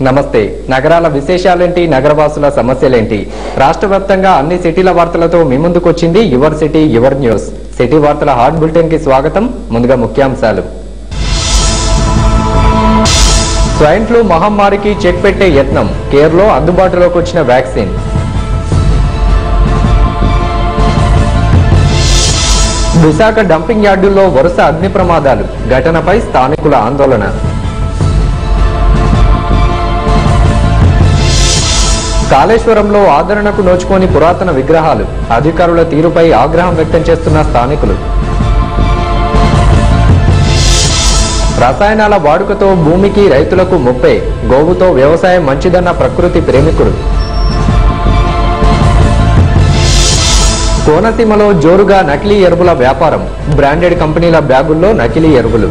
నమస్తే నగరాల విశేషాలేంటి నగరవాసుల సమస్యలేంటి రాష్ట్ర వ్యాప్తంగా అన్ని సిటీల వార్తలతో మీ ముందుకొచ్చింది your city your news city వార్తల హాట్ బులెటిన్ కి స్వాగతం ముందుగా ముఖ్యాంశాలు స్వైన్ ఫ్లూ మహమ్మారికి చెక్ పెట్టే యత్నం కేర్లో అందుబాటులోకి వచ్చిన వ్యాక్సిన్ విశాఖ డంపింగ్ యార్డుల్లో వరుస అగ్ని ప్రమాదాలు ఘటనపై స్థానికుల ఆందోళన కాళేశ్వరంలో ఆదరణకు నోచుకోని పురాతన విగ్రహాలు అధికారుల తీరుపై ఆగ్రహం వ్యక్తం చేస్తున్న స్థానికులు రసాయనాల వాడుకతో భూమికి రైతులకు ముప్పే గోవుతో వ్యవసాయం మంచిదన్న ప్రకృతి ప్రేమికుడు కోనసీమలో జోరుగా నకిలీ ఎరువుల వ్యాపారం బ్రాండెడ్ కంపెనీల బ్యాగుల్లో నకిలీ ఎరువులు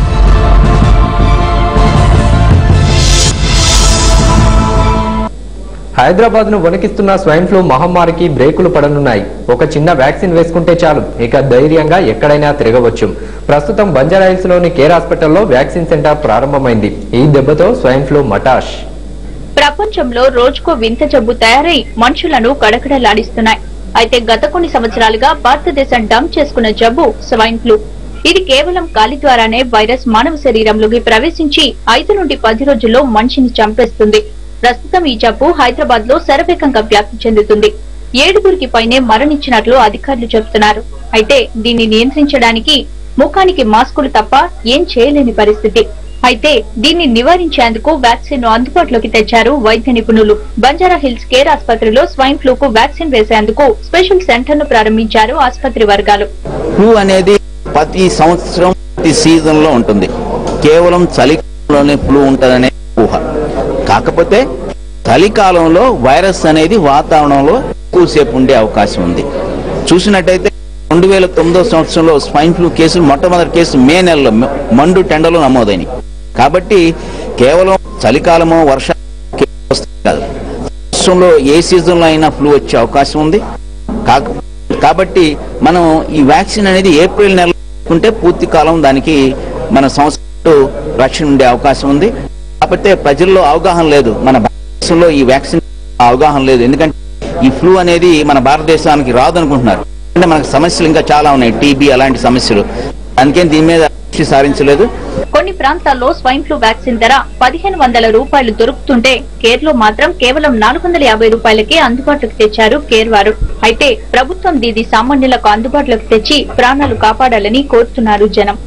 హైదరాబాద్ ను వణికిస్తున్న స్వైన్ ఫ్లూ మహమ్మారికి బ్రేకులు పడనున్నాయి ఒక చిన్న వ్యాక్సిన్ వేసుకుంటే చాలు ఇక ధైర్యంగా ఎక్కడైనా తిరగవచ్చు ప్రస్తుతం బంజారాహిల్స్ లోని కేర్ హాస్పిటల్లో వ్యాక్సిన్ సెంటర్ ప్రారంభమైంది ఈ దెబ్బతో స్వైన్ ఫ్లూ మటాష్ ప్రపంచంలో రోజుకో వింత జబ్బు తయారై మనుషులను కడకడలాడిస్తున్నాయి అయితే గత కొన్ని సంవత్సరాలుగా భారతదేశం డంప్ చేసుకున్న జబ్బు స్వైన్ ఫ్లూ ఇది కేవలం గాలి ద్వారానే వైరస్ మానవ శరీరంలోకి ప్రవేశించి ఐదు నుండి పది రోజుల్లో మనిషిని చంపేస్తుంది ప్రస్తుతం ఈ జబ్బు హైదరాబాద్ లో శరవేగంగా వ్యాప్తి చెందుతుంది ఏడుగురికి పైనే మరణించినట్లు అధికారులు చెబుతున్నారు అయితే దీన్ని నియంత్రించడానికి ముఖానికి మాస్కులు తప్ప ఏం చేయలేని పరిస్థితి అయితే దీన్ని నివారించేందుకు వ్యాక్సిన్ ను అందుబాటులోకి తెచ్చారు వైద్య నిపుణులు బంజారా హిల్స్ కేర్ ఆసుపత్రిలో స్వైన్ ఫ్లూ కు వ్యాక్సిన్ వేసేందుకు స్పెషల్ సెంటర్ ను ప్రారంభించారు ఆసుపత్రి వర్గాలు ఫ్లూ అనేది ప్రతి సంవత్సరం ప్రతి సీజన్ లో ఉంటుంది కేవలం చలికాలంలోనే ఫ్లూ ఉంటుందనే ఊహ కాకపోతే చలికాలంలో వైరస్ అనేది వాతావరణంలో ఎక్కువసేపు ఉండే అవకాశం ఉంది చూసినట్టయితే రెండు వేల తొమ్మిదో సంవత్సరంలో స్వైన్ ఫ్లూ కేసులు మొట్టమొదటి కేసు మే నెలలో మ- మండు టెండలో నమోదైనవి కాబట్టి కేవలం చలికాలమో వర్ష వస్తుంది కాదు సంవత్సరంలో ఏ సీజన్లో అయినా ఫ్లూ వచ్చే అవకాశం ఉంది కాక కాబట్టి మనం ఈ వ్యాక్సిన్ అనేది ఏప్రిల్ నెల ఉంటే పూర్తి కాలం దానికి మన సంవత్సరం రక్షణ ఉండే అవకాశం ఉంది కాకపోతే ప్రజల్లో అవగాహన లేదు మన భారతదేశంలో ఈ వ్యాక్సిన్ అవగాహన లేదు ఎందుకంటే ఈ ఫ్లూ అనేది మన భారతదేశానికి రాదు అనుకుంటున్నారు అంటే మనకు సమస్యలు ఇంకా చాలా ఉన్నాయి టీబీ అలాంటి సమస్యలు అందుకని దీని మీద దృష్టి సారించలేదు కొన్ని ప్రాంతాల్లో స్వైన్ ఫ్లూ వ్యాక్సిన్ ధర పదిహేను వందల రూపాయలు దొరుకుతుంటే కేర్ లో మాత్రం కేవలం నాలుగు వందల యాభై రూపాయలకే అందుబాటులోకి తెచ్చారు కేర్ వారు అయితే ప్రభుత్వం దీది సామాన్యులకు అందుబాటులోకి తెచ్చి ప్రాణాలు కాపాడాలని కోరుతున్నారు జనం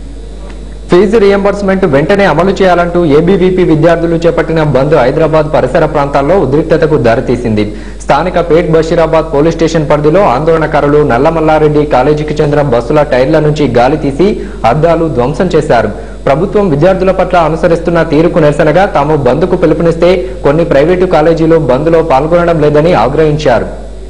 ఫీజు రియంబర్స్మెంట్ వెంటనే అమలు చేయాలంటూ ఏబీవీపీ విద్యార్థులు చేపట్టిన బంద్ హైదరాబాద్ పరిసర ప్రాంతాల్లో ఉద్రిక్తతకు దారితీసింది స్థానిక పేట్ బషీరాబాద్ పోలీస్ స్టేషన్ పరిధిలో ఆందోళనకారులు నల్లమల్లారెడ్డి కాలేజీకి చెందిన బస్సుల టైర్ల నుంచి గాలి తీసి అద్దాలు ధ్వంసం చేశారు ప్రభుత్వం విద్యార్థుల పట్ల అనుసరిస్తున్న తీరుకు నిరసనగా తాము బంద్కు పిలుపునిస్తే కొన్ని ప్రైవేటు కాలేజీలు బంద్లో పాల్గొనడం లేదని ఆగ్రహించారు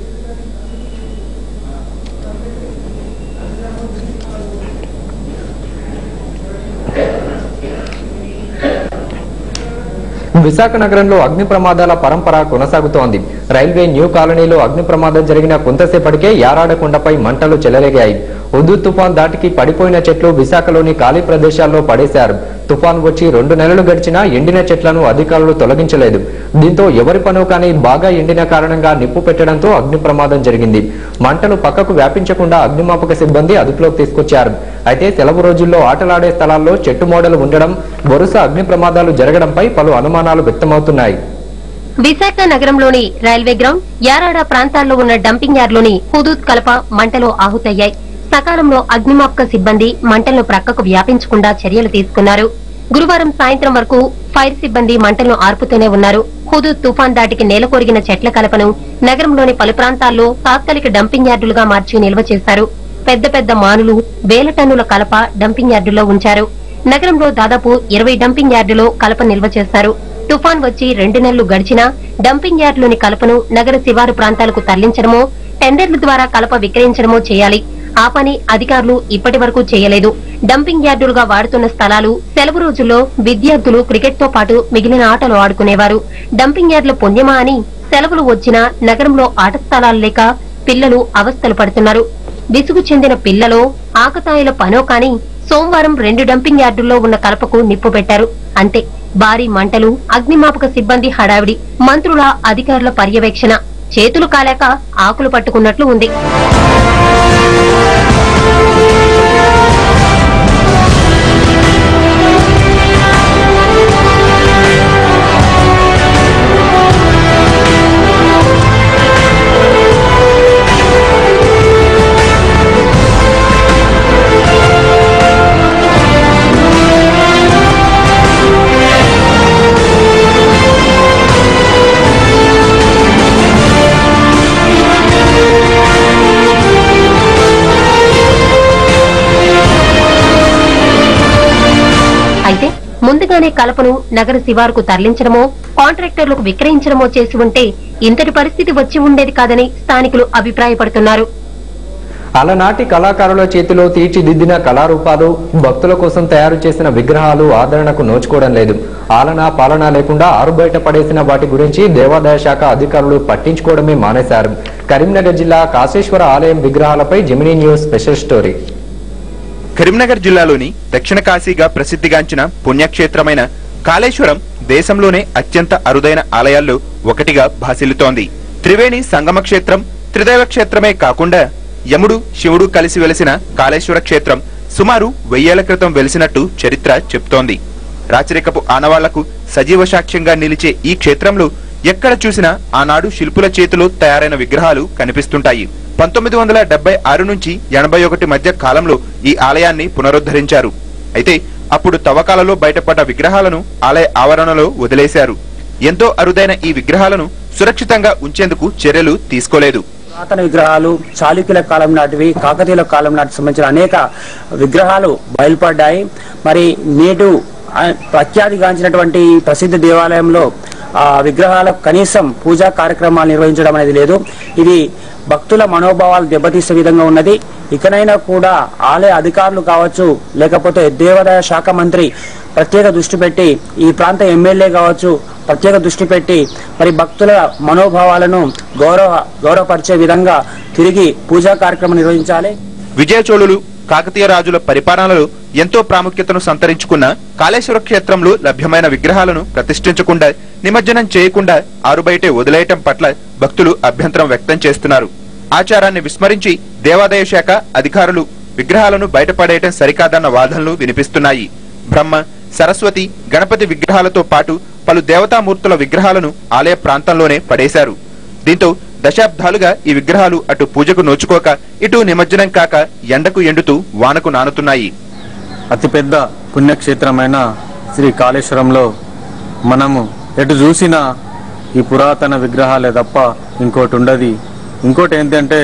విశాఖ నగరంలో అగ్ని ప్రమాదాల పరంపర కొనసాగుతోంది రైల్వే న్యూ కాలనీలో అగ్ని ప్రమాదం జరిగిన కొంతసేపటికే యారాడకొండపై మంటలు చెలరేగాయి ఉద్దు తుఫాన్ దాటికి పడిపోయిన చెట్లు విశాఖలోని ఖాళీ ప్రదేశాల్లో పడేశారు తుఫాన్ వచ్చి రెండు నెలలు గడిచినా ఎండిన చెట్లను అధికారులు తొలగించలేదు దీంతో ఎవరి పనో కానీ బాగా ఎండిన కారణంగా నిప్పు పెట్టడంతో అగ్ని ప్రమాదం జరిగింది మంటలు పక్కకు వ్యాపించకుండా అగ్నిమాపక సిబ్బంది అదుపులోకి తీసుకొచ్చారు అయితే సెలవు రోజుల్లో ఆటలాడే స్థలాల్లో చెట్టు మోడలు ఉండడం వరుస అగ్ని ప్రమాదాలు జరగడంపై పలు అనుమానాలు వ్యక్తమవుతున్నాయి విశాఖ నగరంలోని రైల్వే గ్రౌండ్ యారాడ ప్రాంతాల్లో ఉన్న డంపింగ్ యార్డ్లోని హుదూద్ కలప మంటలో ఆహుతయ్యాయి సకాలంలో అగ్నిమాపక సిబ్బంది మంటలను ప్రక్కకు వ్యాపించకుండా చర్యలు తీసుకున్నారు గురువారం సాయంత్రం వరకు ఫైర్ సిబ్బంది మంటలను ఆర్పుతూనే ఉన్నారు హుదూద్ తుఫాన్ దాటికి నేలకొరిగిన చెట్ల కలపను నగరంలోని పలు ప్రాంతాల్లో తాత్కాలిక డంపింగ్ యార్డులుగా మార్చి నిల్వ చేశారు పెద్ద పెద్ద మానులు వేల టన్నుల కలప డంపింగ్ యార్డులో ఉంచారు నగరంలో దాదాపు ఇరవై డంపింగ్ యార్డులో కలప నిల్వ చేశారు తుఫాన్ వచ్చి రెండు నెలలు గడిచినా డంపింగ్ యార్డులోని కలపను నగర శివారు ప్రాంతాలకు తరలించడమో టెండర్ల ద్వారా కలప విక్రయించడమో చేయాలి ఆ పని అధికారులు ఇప్పటి వరకు చేయలేదు డంపింగ్ యార్డులుగా వాడుతున్న స్థలాలు సెలవు రోజుల్లో విద్యార్థులు క్రికెట్ తో పాటు మిగిలిన ఆటలు ఆడుకునేవారు డంపింగ్ యార్డుల పుణ్యమా అని సెలవులు వచ్చినా నగరంలో ఆట స్థలాలు లేక పిల్లలు అవస్థలు పడుతున్నారు విసుగు చెందిన పిల్లలో ఆకతాయిల పనో కాని సోమవారం రెండు డంపింగ్ యార్డుల్లో ఉన్న కలపకు నిప్పు పెట్టారు అంతే భారీ మంటలు అగ్నిమాపక సిబ్బంది హడావిడి మంత్రుల అధికారుల పర్యవేక్షణ చేతులు కాలేక ఆకులు పట్టుకున్నట్లు ఉంది అయితే ముందుగానే కలపను నగర శివారుకు తరలించడమో కాంట్రాక్టర్లకు విక్రయించడమో చేసి ఉంటే ఇంతటి పరిస్థితి వచ్చి ఉండేది కాదని స్థానికులు అభిప్రాయపడుతున్నారు అలనాటి కళాకారుల చేతిలో తీర్చిదిద్దిన కళారూపాలు భక్తుల కోసం తయారు చేసిన విగ్రహాలు ఆదరణకు నోచుకోవడం లేదు ఆలన పాలన లేకుండా ఆరుబయట పడేసిన వాటి గురించి దేవాదాయ శాఖ అధికారులు పట్టించుకోవడమే మానేశారు కరీంనగర్ జిల్లా కాశేశ్వర ఆలయం విగ్రహాలపై Gemini news special story Karimnagar జిల్లాలోని దక్షిణ కాశీగా ప్రసిద్ధిగాంచిన పుణ్యక్షేత్రమైన కాళేశ్వరం దేశంలోనే అత్యంత అరుదైన ఆలయాల్లో ఒకటిగా భాసిల్లుతోంది త్రివేణి సంగమ క్షేత్రం త్రిదైవ క్షేత్రమే కాకుండా యముడు శివుడు కలిసి వెలిసిన కాళేశ్వర క్షేత్రం సుమారు వెయ్యేళ్ల క్రితం వెలిసినట్టు చరిత్ర చెప్తోంది రాచరికపు ఆనవాళ్లకు సజీవ సాక్ష్యంగా నిలిచే ఈ క్షేత్రంలో ఎక్కడ చూసినా ఆనాడు శిల్పుల చేతిలో తయారైన విగ్రహాలు కనిపిస్తుంటాయి పంతొమ్మిది వందల డెబ్బై ఆరు నుంచి ఎనభై ఒకటి మధ్య కాలంలో ఈ ఆలయాన్ని పునరుద్ధరించారు అయితే అప్పుడు తవ్వకాలలో బయటపడ్డ విగ్రహాలను ఆలయ ఆవరణలో వదిలేశారు ఎంతో అరుదైన ఈ విగ్రహాలను సురక్షితంగా ఉంచేందుకు చర్యలు తీసుకోలేదు పురాతన విగ్రహాలు చాళుక్యుల కాలం నాటివి కాకతీయుల కాలం నాటికి సంబంధించిన అనేక విగ్రహాలు బయలుపడ్డాయి మరి నేడు ఆ, ప్రఖ్యాతిగాంచినటువంటి ఈ ప్రసిద్ధ దేవాలయంలో ఆ విగ్రహాలకు కనీసం పూజా కార్యక్రమాలు నిర్వహించడం అనేది లేదు ఇది భక్తుల మనోభావాలు దెబ్బతీసే విధంగా ఉన్నది ఇకనైనా కూడా ఆలయ అధికారులు కావచ్చు లేకపోతే దేవాదాయ శాఖ మంత్రి ప్రత్యేక దృష్టి పెట్టి ఈ ప్రాంత ఎమ్మెల్యే కావచ్చు ప్రత్యేక దృష్టి పెట్టి మరి భక్తుల మనోభావాలను గౌరవ గౌరవపరిచే విధంగా తిరిగి పూజా కార్యక్రమం నిర్వహించాలి విజయ చోళులు కాకతీయ రాజుల పరిపాలనలో ఎంతో ప్రాముఖ్యతను సంతరించుకున్న కాళేశ్వర క్షేత్రంలో లభ్యమైన విగ్రహాలను ప్రతిష్ఠించకుండా నిమజ్జనం చేయకుండా ఆరుబయటే వదిలేయటం పట్ల భక్తులు అభ్యంతరం వ్యక్తం చేస్తున్నారు ఆచారాన్ని విస్మరించి దేవాదాయ శాఖ అధికారులు విగ్రహాలను బయటపడేయటం సరికాదన్న వాదనలు వినిపిస్తున్నాయి బ్రహ్మ సరస్వతి గణపతి విగ్రహాలతో పాటు పలు దేవతామూర్తుల విగ్రహాలను ఆలయ ప్రాంతంలోనే పడేశారు దీంతో దశాబ్దాలుగా ఈ విగ్రహాలు అటు పూజకు నోచుకోక ఇటు నిమజ్జనం కాక ఎండకు ఎండుతూ వానకు నానుతున్నాయి అతిపెద్ద పుణ్యక్షేత్రమైన శ్రీ కాళేశ్వరంలో మనము ఎటు చూసినా ఈ పురాతన విగ్రహాలే తప్ప ఇంకోటి ఉండదు ఇంకోటి ఏంటంటే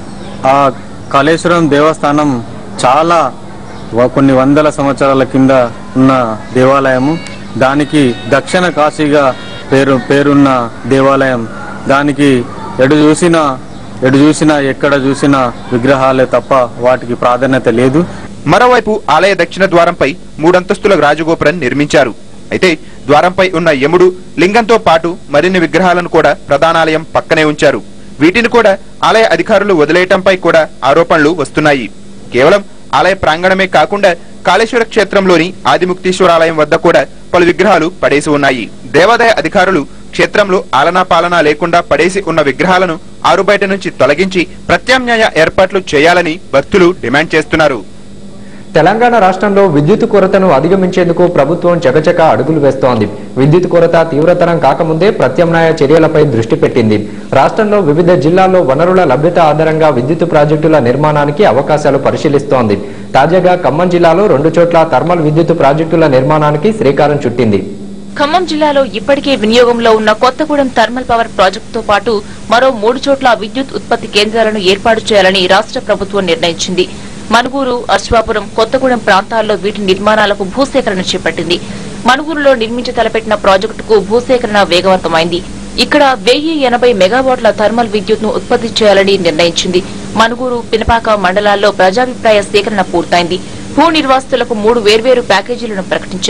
ఆ కాళేశ్వరం దేవస్థానం చాలా వ- కొన్ని వందల సంవత్సరాల కింద ఉన్న దేవాలయము దానికి దక్షిణ కాశీగా పేరు పేరున్న దేవాలయం దానికి ఎటు చూసినా ఎటు చూసినా ఎక్కడ చూసినా విగ్రహాలే తప్ప వాటికి ప్రాధాన్యత లేదు మరోవైపు ఆలయ దక్షిణ ద్వారంపై మూడంతస్తుల రాజగోపురం నిర్మించారు అయితే ద్వారంపై ఉన్న యముడు లింగంతో పాటు మరిన్ని విగ్రహాలను కూడా ప్రధానాలయం పక్కనే ఉంచారు వీటిని కూడా ఆలయ అధికారులు వదిలేయటంపై కూడా ఆరోపణలు వస్తున్నాయి కేవలం ఆలయ ప్రాంగణమే కాకుండా కాళేశ్వర క్షేత్రంలోని ఆదిముక్తీశ్వరాలయం వద్ద కూడా పలు విగ్రహాలు పడేసి ఉన్నాయి దేవాదాయ అధికారులు క్షేత్రంలో ఆలనా పాలన లేకుండా పడేసి ఉన్న విగ్రహాలను ఆరుబయట నుంచి తొలగించి ప్రత్యామ్నాయ ఏర్పాట్లు చేయాలని భక్తులు డిమాండ్ చేస్తున్నారు తెలంగాణ రాష్ట్రంలో విద్యుత్ కొరతను అధిగమించేందుకు ప్రభుత్వం చకచక అడుగులు వేస్తోంది విద్యుత్ కొరత తీవ్రతరం కాకముందే ప్రత్యామ్నాయ చర్యలపై దృష్టి పెట్టింది రాష్ట్రంలో వివిధ జిల్లాల్లో వనరుల లభ్యత ఆధారంగా విద్యుత్ ప్రాజెక్టుల నిర్మాణానికి అవకాశాలు పరిశీలిస్తోంది తాజాగా ఖమ్మం జిల్లాలో రెండు చోట్ల థర్మల్ విద్యుత్ ప్రాజెక్టుల నిర్మాణానికి శ్రీకారం చుట్టింది ఖమ్మం జిల్లాలో ఇప్పటికే వినియోగంలో ఉన్న కొత్తగూడెం థర్మల్ పవర్ ప్రాజెక్టుతో పాటు మరో మూడు చోట్ల విద్యుత్ ఉత్పత్తి కేంద్రాలను ఏర్పాటు చేయాలని రాష్ట్ర ప్రభుత్వం నిర్ణయించింది మనుగూరు అశ్వాపురం కొత్తగూడెం ప్రాంతాల్లో వీటి నిర్మాణాలకు భూసేకరణ చేపట్టింది మనుగూరులో నిర్మించి తలపెట్టిన ప్రాజెక్టుకు భూసేకరణ వేగవంతమైంది ఇక్కడ వెయ్యి ఎనభై మెగావాట్ల థర్మల్ విద్యుత్ ను ఉత్పత్తి చేయాలని నిర్ణయించింది మనుగూరు పినపాక మండలాల్లో ప్రజాభిప్రాయ సేకరణ పూర్తయింది భూ నిర్వాసితులకు మూడు వేర్వేరు ప్యాకేజీలను ప్రకటించారు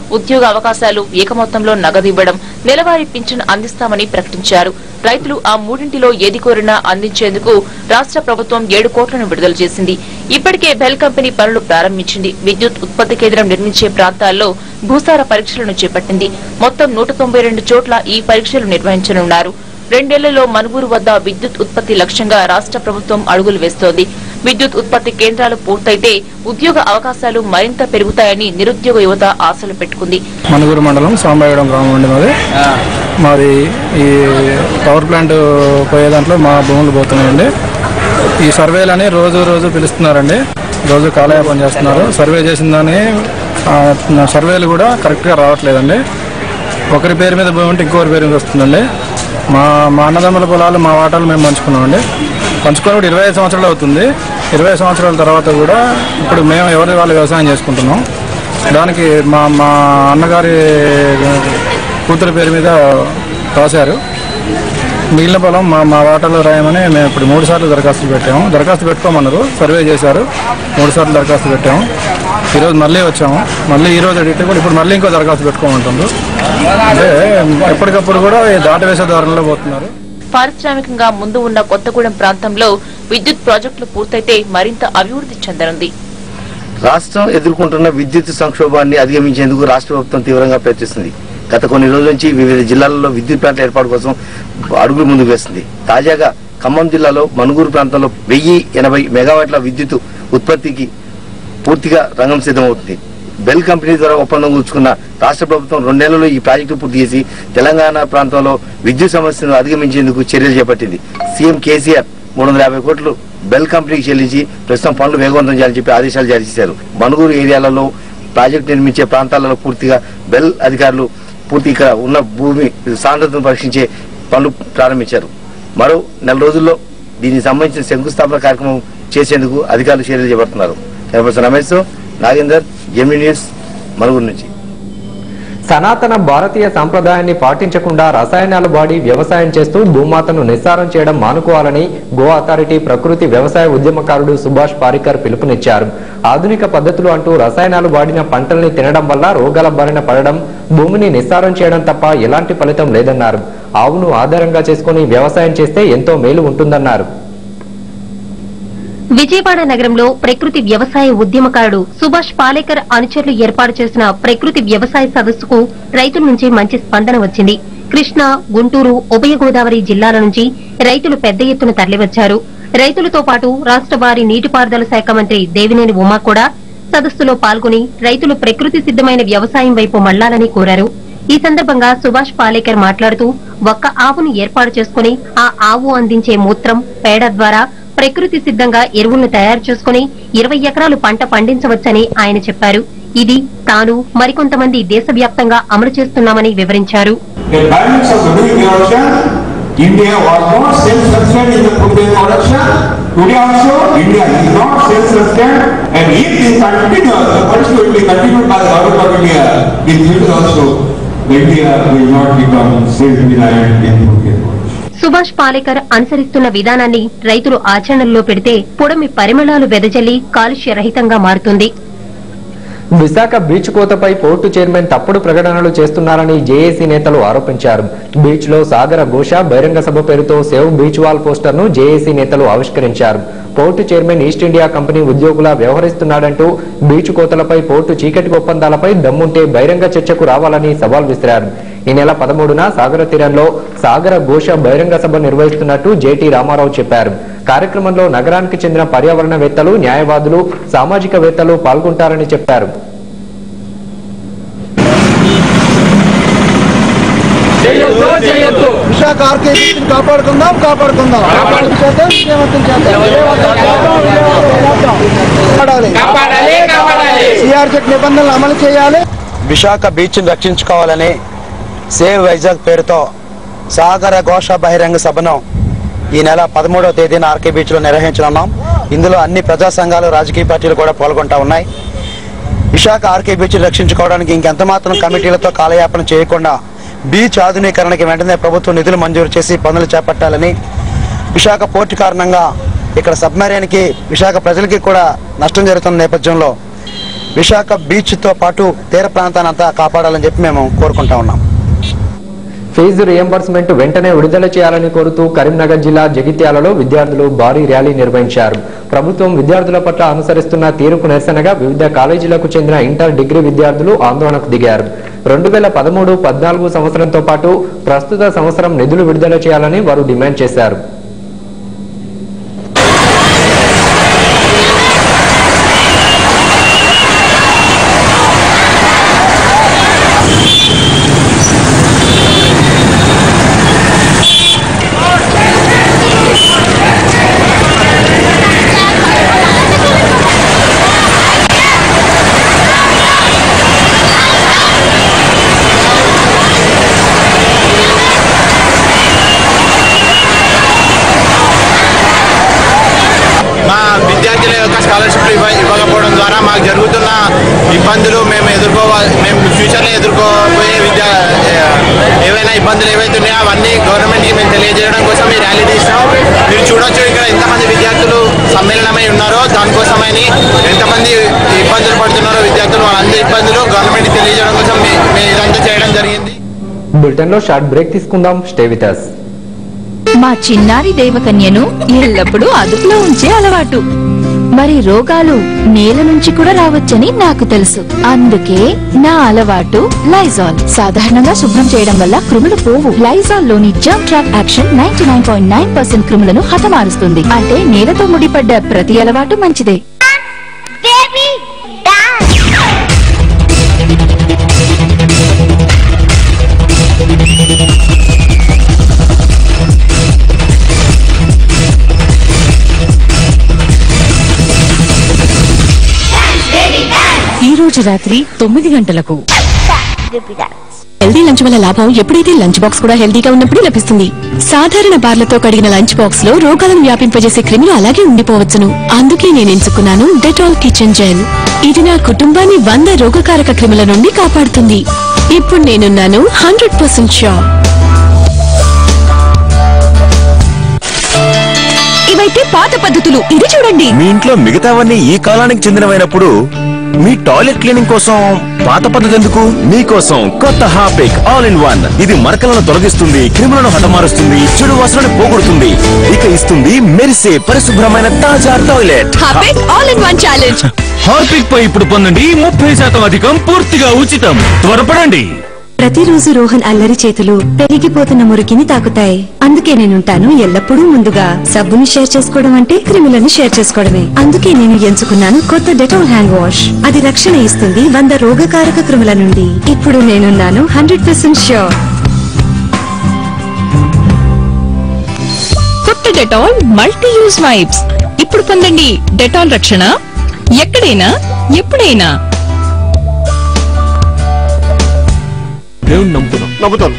ఉద్యోగ అవకాశాలు ఏక మొత్తంలో నగదు ఇవ్వడం నెలవారీ పింఛన్ అందిస్తామని ప్రకటించారు రైతులు ఆ మూడింటిలో ఏది కోరినా అందించేందుకు రాష్ట్ర ప్రభుత్వం ఏడు కోట్లను విడుదల చేసింది ఇప్పటికే బెల్ కంపెనీ పనులు ప్రారంభించింది విద్యుత్ ఉత్పత్తి కేంద్రం నిర్మించే ప్రాంతాల్లో భూసార పరీక్షలను చేపట్టింది మొత్తం నూట తొంభై రెండు చోట్ల ఈ పరీక్షలు నిర్వహించనున్నారు రెండేళ్లలో మనుగూరు వద్ద విద్యుత్ ఉత్పత్తి లక్ష్యంగా రాష్ట్ర ప్రభుత్వం అడుగులు వేస్తోంది విద్యుత్ ఉత్పత్తి కేంద్రాలు పూర్తయితే ఉద్యోగ అవకాశాలు మరింత పెరుగుతాయని నిరుద్యోగ యువత ఆశలు పెట్టుకుంది మనుగురు మండలం సాంబాయగడం గ్రామం అండి మాది మాది ఈ పవర్ ప్లాంట్ పోయే దాంట్లో మా భూములు పోతున్నాయండి ఈ సర్వేలని రోజు రోజు పిలుస్తున్నారండి రోజు కాలయాపన చేస్తున్నారు సర్వే చేసిన దాన్ని ఆ, నా సర్వేలు కూడా కరెక్ట్గా రావట్లేదండి ఒకరి పేరు మీద భూమి ఉంటే ఇంకొకరి పేరు మీద వస్తుందండి మా మా అన్నదమ్ముల పొలాలు మా వాటాలు మేము పంచుకున్నామండి పంచుకొని కూడా ఇరవై ఐదు సంవత్సరాలు అవుతుంది ఇరవై సంవత్సరాల తర్వాత కూడా ఇప్పుడు మేము ఎవరి వాళ్ళు వ్యవసాయం చేసుకుంటున్నాం దానికి మా మా అన్నగారి కూతురు పేరు మీద రాశారు మిగిలిన పొలం మా మా వాటాలో రాయమని మేము ఇప్పుడు మూడు సార్లు దరఖాస్తులు పెట్టాము దరఖాస్తు పెట్టుకోమన్నారు సర్వే చేశారు మూడు సార్లు దరఖాస్తు పెట్టాము ఈరోజు మళ్ళీ వచ్చాము మళ్ళీ ఈ రోజు అడిగితే కూడా ఇప్పుడు మళ్ళీ ఇంకో దరఖాస్తు పెట్టుకోమంటున్నారు అంటే ఎప్పటికప్పుడు కూడా ఈ దాటవేసే దారుణంలో పోతున్నారు పారిశ్రామికంగా ముందు ఉన్న కొత్తగూడెం ప్రాంతంలో విద్యుత్ ప్రాజెక్టులు పూర్తయితే మరింత అభివృద్ధి చెందనుంది రాష్ట్రం ఎదుర్కొంటున్న విద్యుత్ సంక్షోభాన్ని అధిగమించేందుకు రాష్ట్ర ప్రభుత్వం తీవ్రంగా ప్రయత్నిస్తుంది గత కొన్ని రోజుల నుంచి వివిధ జిల్లాలలో విద్యుత్ ప్లాంట్ల ఏర్పాటు కోసం అడుగులు ముందుకు వేస్తుంది తాజాగా ఖమ్మం జిల్లాలో మనుగూరు ప్రాంతంలో వెయ్యి ఎనభై మెగావాట్ల విద్యుత్ ఉత్పత్తికి పూర్తిగా రంగం సిద్ధమవుతుంది బెల్ కంపెనీ ద్వారా ఒప్పందం కూర్చుకున్న రాష్ట్ర ప్రభుత్వం రెండేళ్లలో ఈ ప్రాజెక్టు పూర్తి చేసి తెలంగాణ ప్రాంతంలో విద్యుత్ సమస్యను అధిగమించేందుకు చర్యలు చేపట్టింది సీఎం కేసీఆర్ మూడు వందల యాభై కోట్లు బెల్ కంపెనీకి చెల్లించి ప్రస్తుతం పనులు వేగవంతం చేయాలని చెప్పి ఆదేశాలు జారీ చేశారు మనుగూరు ఏరియాలలో ప్రాజెక్టు నిర్మించే ప్రాంతాలలో పూర్తిగా బెల్ అధికారులు పూర్తి ఇక్కడ ఉన్న భూమి సాంద్రతను పరీక్షించే పనులు ప్రారంభించారు మరో నెల రోజుల్లో దీనికి సంబంధించిన శంకుస్థాపన కార్యక్రమం చేసేందుకు అధికారులు చర్యలు చేపడుతున్నారు camera Ramesh Nagender Gemini news Manuguru నుంచి సనాతన భారతీయ సంప్రదాయాన్ని పాటించకుండా రసాయనాలు వాడి వ్యవసాయం చేస్తూ భూమాతను నిస్సారం చేయడం మానుకోవాలని గో అథారిటీ ప్రకృతి వ్యవసాయ ఉద్యమకారుడు సుభాష్ పారికర్ పిలుపునిచ్చారు ఆధునిక పద్ధతులు అంటూ రసాయనాలు వాడిన పంటల్ని తినడం వల్ల రోగాల బారిన పడడం భూమిని నిస్సారం చేయడం తప్ప ఎలాంటి ఫలితం లేదన్నారు ఆవును ఆధారంగా చేసుకుని వ్యవసాయం చేస్తే ఎంతో మేలు ఉంటుందన్నారు విజయవాడ నగరంలో ప్రకృతి వ్యవసాయ ఉద్యమకారుడు సుభాష్ పాలేకర్ అనుచరులు ఏర్పాటు చేసిన ప్రకృతి వ్యవసాయ సదస్సుకు రైతుల నుంచి మంచి స్పందన వచ్చింది కృష్ణా గుంటూరు ఉభయ గోదావరి జిల్లాల నుంచి రైతులు పెద్ద ఎత్తున తరలివచ్చారు రైతులతో పాటు రాష్ట్ర వారి నీటిపారుదల శాఖ మంత్రి దేవినేని ఉమా కూడా సదస్సులో పాల్గొని రైతులు ప్రకృతి సిద్ధమైన వ్యవసాయం వైపు మళ్లాలని కోరారు ఈ సందర్భంగా సుభాష్ పాలేకర్ మాట్లాడుతూ ఒక్క ఆవును ఏర్పాటు చేసుకుని ఆ ఆవు అందించే మూత్రం పేడ ద్వారా ప్రకృతి సిద్ధంగా ఎరువులను తయారు చేసుకుని ఇరవై ఎకరాలు పంట పండించవచ్చని ఆయన చెప్పారు ఇది తాను మరికొంతమంది దేశవ్యాప్తంగా అమలు చేస్తున్నామని వివరించారు The balance of the milk production, India was not self-sufficient in the food grain production. Today also, India is not self-sufficient and if this continues, the policy will be continued by the government of India. In future also, India will not become self-reliant in food grain production. Subhash Palekar అనుసరిస్తున్న విధానాన్ని రైతులు ఆచరణలో పెడితే పుడమి పరిమళాలు వెదజల్లి కాలుష్య రహితంగా మారుతుంది విశాఖ బీచ్ కోతపై పోర్టు చైర్మన్ తప్పుడు ప్రకటనలు చేస్తున్నారని జేఏసీ నేతలు ఆరోపించారు బీచ్ లో సాగర ఘోష బహిరంగ సభ పేరుతో సేవ్ బీచ్ వాల్ పోస్టర్ ను జేఏసీ నేతలు ఆవిష్కరించారు port chairman East India Company ఉద్యోగులా వ్యవహరిస్తున్నాడంటూ బీచ్ కోతలపై పోర్టు చీకటి ఒప్పందాలపై దమ్ముంటే బహిరంగ చర్చకు రావాలని సవాల్ విసిరారు ఈ నెల పదమూడున సాగర తీరంలో సాగర ఘోష బహిరంగ సభ నిర్వహిస్తున్నట్టు జేటీ రామారావు చెప్పారు కార్యక్రమంలో నగరానికి చెందిన పర్యావరణవేత్తలు న్యాయవాదులు సామాజికవేత్తలు పాల్గొంటారని చెప్పారు విశాఖ ఆర్కేబీసీని కాపాడుకుందాం కాపాడుకుందాం చేద్దాం విజయవంతం చేద్దాం విజయవంతం చేద్దాం, విజయవంతం చేద్దాం. కాపాడాలి సిఆర్జెడ్ నిబంధనలు అమలు చేయాలి విశాఖ బీచ్ను రక్షించుకోవాలని సేవ్ వైజాగ్ పేరుతో సాగర ఘోష బహిరంగ సభను ఈ నెల పదమూడవ తేదీన ఆర్కే బీచ్లో నిర్వహించనున్నాం ఇందులో అన్ని ప్రజా సంఘాలు రాజకీయ పార్టీలు కూడా పాల్గొంటా ఉన్నాయి విశాఖ ఆర్కే బీచ్ రక్షించుకోవడానికి ఇంకెంత మాత్రం కమిటీలతో కాలయాపన చేయకుండా బీచ్ ఆధునీకరణకి వెంటనే ప్రభుత్వం నిధులు మంజూరు చేసి పనులు చేపట్టాలని విశాఖ పోర్టు కారణంగా ఇక్కడ సబ్మెరీన్కి విశాఖ ప్రజలకి కూడా నష్టం జరుగుతున్న నేపథ్యంలో విశాఖ బీచ్తో పాటు తీర ప్రాంతాన్ని అంతా కాపాడాలని చెప్పి మేము కోరుకుంటా ఉన్నాం ఫీజు రియంబర్స్మెంట్ వెంటనే విడుదల చేయాలని కోరుతూ కరీంనగర్ జిల్లా జగిత్యాలలో విద్యార్థులు భారీ ర్యాలీ నిర్వహించారు ప్రభుత్వం విద్యార్థుల పట్ల అనుసరిస్తున్న తీరుకు నిరసనగా వివిధ కాలేజీలకు చెందిన ఇంటర్ డిగ్రీ విద్యార్థులు ఆందోళనకు దిగారు రెండు వేల పదమూడు పద్నాలుగు సంవత్సరంతో పాటు ప్రస్తుత సంవత్సరం నిధులు విడుదల చేయాలని వారు డిమాండ్ చేశారు మా విద్యార్థుల యొక్క స్కాలర్షిప్ ఇవ్వ ఇవ్వకపోవడం ద్వారా మాకు జరుగుతున్న ఇబ్బందులు మేము ఎదుర్కోవాలి మేము ఫ్యూచర్లో ఎదుర్కోబోయే విద్యా ఏవైనా ఇబ్బందులు ఏవైతే ఉన్నాయో అవన్నీ గవర్నమెంట్కి మేము తెలియజేయడం కోసం ఈ ర్యాలీ తీసినాం మీరు చూడొచ్చు ఇక్కడ ఎంతమంది విద్యార్థులు సమ్మేళనమై ఉన్నారో దానికోసమని ఎంతమంది ఇబ్బందులు పడుతున్నారో విద్యార్థులు వాళ్ళందరి ఇబ్బందులు గవర్నమెంట్కి తెలియజేయడం కోసం మీ- మేము ఇదంతా చేయడం జరిగింది బులెటిన్ లో షార్ట్ బ్రేక్ తీసుకుందాం స్టే విత్ us. మా చిన్నారి దేవకన్యను ఎల్లప్పుడూ అదుపులో ఉంచే అలవాటు మరి రోగాలు నేల నుంచి కూడా రావచ్చని నాకు తెలుసు అందుకే నా అలవాటు లైజాల్ సాధారణంగా శుభ్రం చేయడం వల్ల క్రిములు పోవు లైజాల్ లోని germ trap action ninety nine point nine percent క్రిములను హతమారుస్తుంది అంటే నేలతో ముడిపడ్డ ప్రతి అలవాటు మంచిదే ఈ రోజు రాత్రి తొమ్మిది గంటలకు హెల్దీ లంచ్ వల్ల లాభం ఎప్పుడైతే లంచ్ బాక్స్ కూడా హెల్దీగా ఉన్నప్పుడు లభిస్తుంది సాధారణ బార్లతో కడిగిన లంచ్ బాక్స్ లో రోగాలను వ్యాపింపజేసే క్రిములు అలాగే ఉండిపోవచ్చును అందుకే నేను ఎంచుకున్నాను డెటాల్ కిచెన్ జెల్ ఇది నా కుటుంబాన్ని వంద రోగకారక క్రిముల నుండి కాపాడుతుంది ఇప్పుడు నేనున్నాను హండ్రెడ్ పర్సెంట్ షూర్ ఇవైతే పాత పద్ధతులు ఇది చూడండి మీ ఇంట్లో మిగతావన్నీ ఈ కాలానికి చెందినవైనప్పుడు మీ టాయిలెట్ క్లీనింగ్ కోసం పాత పద్ధతి ఎందుకు మీకోసం కొత్త హాపిక్ ఆల్ ఇన్ వన్ ఇది మరకలను తొలగిస్తుంది క్రిములను హతమారుస్తుంది చెడు వాసనను పోగొడుతుంది ఇక ఇస్తుంది మెరిసే పరిశుభ్రమైన తాజా toilet Harpic all in one challenge Harpic పై ఇప్పుడు పొందండి ముప్పై శాతం అధికం పూర్తిగా ఉచితం త్వరపడండి ప్రతిరోజు రోహన్ అల్లరి చేతులు పెరిగిపోతున్న మురికిని తాకుతాయి అందుకే నేనుంటాను ఎల్లప్పుడూ ముందుగా సబ్బుని షేర్ చేసుకోవడం అంటే క్రిములను షేర్ చేసుకోవడమే అందుకే నేను ఎంచుకున్నాను కొత్త డెటాల్ హ్యాండ్ వాష్ అది రక్షణ ఇస్తుంది వంద రోగకారక క్రిముల నుండి ఇప్పుడు నేనున్నాను హండ్రెడ్ పర్సెంట్ ష్యూర్ కొత్త డెటాల్ మల్టీ యూజ్ వైప్స్ ఇప్పుడు పొందండి డెటాల్ రక్షణ ఎక్కడైనా ఎప్పుడైనా దేవుని నమ్ముతున్నాం నమ్ముతాను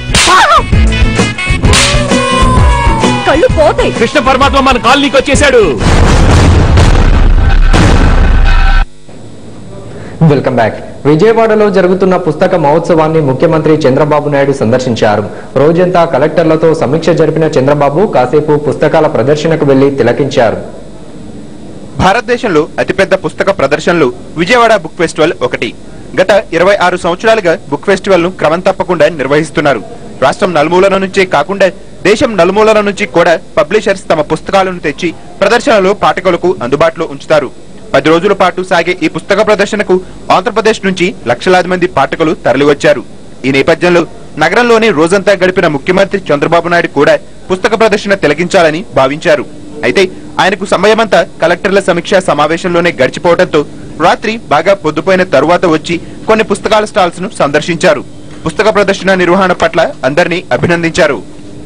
కళ్ళు పోతాయి కృష్ణ పరమాత్మ మన కాలనీకి వచ్చేసాడు వెల్కమ్ బ్యాక్ విజయవాడలో జరుగుతున్న పుస్తక మహోత్సవాన్ని ముఖ్యమంత్రి చంద్రబాబు నాయుడు సందర్శించారు రోజంతా కలెక్టర్లతో సమీక్ష జరిపిన చంద్రబాబు కాసేపు పుస్తకాల ప్రదర్శనకు వెళ్లి తిలకించారు భారతదేశంలో అతిపెద్ద పుస్తక ప్రదర్శనలు విజయవాడ బుక్ ఫెస్టివల్ ఒకటి గత ఇరవై ఆరు సంవత్సరాలుగా బుక్ ఫెస్టివల్ ను క్రమం తప్పకుండా నిర్వహిస్తున్నారు రాష్ట్రం నలుమూలల నుంచే కాకుండా దేశం నలుమూలల నుంచి కూడా పబ్లిషర్స్ తమ పుస్తకాలను తెచ్చి ప్రదర్శనలో పాఠకులకు అందుబాటులో ఉంచుతారు పది రోజుల పాటు సాగే ఈ పుస్తక ప్రదర్శనకు ఆంధ్రప్రదేశ్ నుంచి లక్షలాది మంది పాఠకులు తరలివచ్చారు ఈ నేపథ్యంలో నగరంలోని రోజంతా గడిపిన ముఖ్యమంత్రి చంద్రబాబు నాయుడు కూడా పుస్తక ప్రదర్శన తిలకించాలని భావించారు అయితే ఆయనకు సమయమంతా కలెక్టర్ల సమీక్షా సమావేశంలోనే గడిచిపోవడంతో రాత్రి బాగా పొద్దుపోయిన తరువాత వచ్చి కొన్ని పుస్తకాల స్టాల్స్ ను సందర్శించారు పుస్తక ప్రదర్శన నిర్వహణ పట్ల అందరినీ అభినందించారు